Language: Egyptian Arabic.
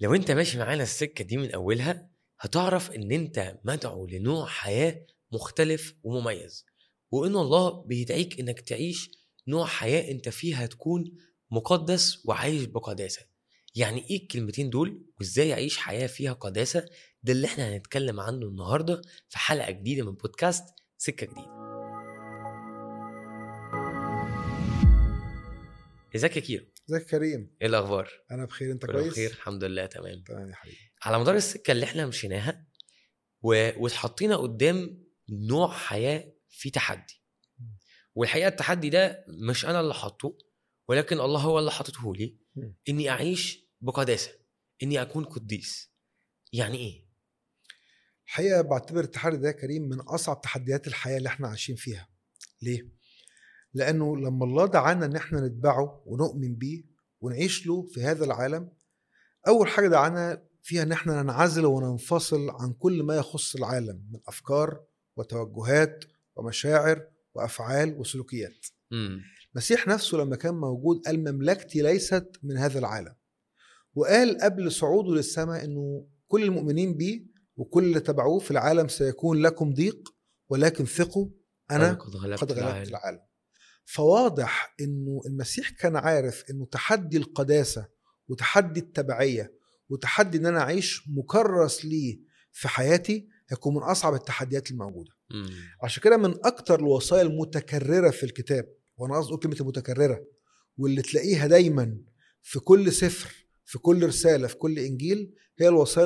لو انت ماشي معانا السكه دي من اولها هتعرف ان انت مدعو لنوع حياه مختلف ومميز وان الله بيدعيك انك تعيش نوع حياه انت فيها تكون مقدس وعايش بقداسه يعني ايه الكلمتين دول وازاي اعيش حياه فيها قداسه ده اللي احنا هنتكلم عنه النهارده في حلقه جديده من بودكاست سكه جديده ازيك يا كيرو ازيك يا كريم ايه الاخبار انا بخير انت كله كويس بخير الحمد لله تمام تمام يا حبيبي على مدار السكه اللي احنا مشيناها و... واتحطينا قدام نوع حياه في تحدي والحقيقه التحدي ده مش انا اللي حاطه ولكن الله هو اللي حاطته لي مم. اني اعيش بقداسه اني اكون قديس يعني ايه الحقيقه بعتبر التحدي ده يا كريم من اصعب تحديات الحياه اللي احنا عايشين فيها ليه لانه لما الله دعانا ان احنا نتبعه ونؤمن بيه ونعيش له في هذا العالم اول حاجه دعانا فيها ان احنا ننعزل وننفصل عن كل ما يخص العالم من افكار وتوجهات ومشاعر وافعال وسلوكيات امم المسيح نفسه لما كان موجود قال مملكتي ليست من هذا العالم وقال قبل صعوده للسماء انه كل المؤمنين بيه وكل اللي تبعوه في العالم سيكون لكم ضيق ولكن ثقوا انا قد غلبت, قد غلبت العالم. العالم فواضح انه المسيح كان عارف انه تحدي القداسه وتحدي التبعيه وتحدي ان انا اعيش مكرس ليه في حياتي هيكون من اصعب التحديات الموجوده مم. عشان كده من اكتر الوصايا المتكرره في الكتاب وانا قصدي أقول كلمه المتكرره واللي تلاقيها دايما في كل سفر في كل رساله في كل انجيل هي الوصايا